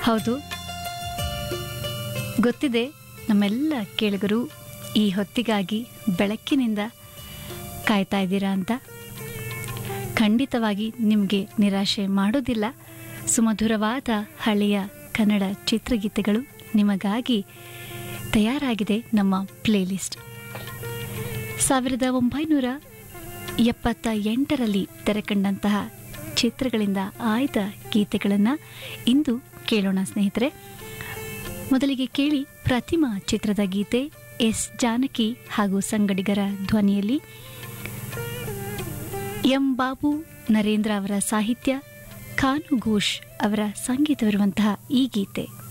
ಹೌದು ಗೊತ್ತಿದೆ ನಮ್ಮೆಲ್ಲ ಕೇಳುಗರು ಈ ಹೊತ್ತಿಗಾಗಿ ಬೆಳಕಿನಿಂದ ಕಾಯ್ತಾ ಇದ್ದೀರಾ ಅಂತ ಖಂಡಿತವಾಗಿ ನಿಮಗೆ ನಿರಾಶೆ ಮಾಡೋದಿಲ್ಲ ಸುಮಧುರವಾದ ಹಳೆಯ ಕನ್ನಡ ಚಿತ್ರಗೀತೆಗಳು ನಿಮಗಾಗಿ ತಯಾರಾಗಿದೆ ನಮ್ಮ ಪ್ಲೇಲಿಸ್ಟ್ ಸಾವಿರದ ಒಂಬೈನೂರ ಎಪ್ಪತ್ತ ಎಂಟರಲ್ಲಿ ತೆರೆಕಂಡಂತಹ ಚಿತ್ರಗಳಿಂದ ಆಯ್ದ ಗೀತೆಗಳನ್ನು ಇಂದು ಕೇಳೋಣ ಸ್ನೇಹಿತರೆ ಮೊದಲಿಗೆ ಕೇಳಿ ಪ್ರತಿಮಾ ಚಿತ್ರದ ಗೀತೆ ಎಸ್ ಜಾನಕಿ ಹಾಗೂ ಸಂಗಡಿಗರ ಧ್ವನಿಯಲ್ಲಿ ಎಂ ಬಾಬು ನರೇಂದ್ರ ಅವರ ಸಾಹಿತ್ಯ ಖಾನು ಘೋಷ್ ಅವರ ಸಂಗೀತವಿರುವಂತಹ ಈ ಗೀತೆ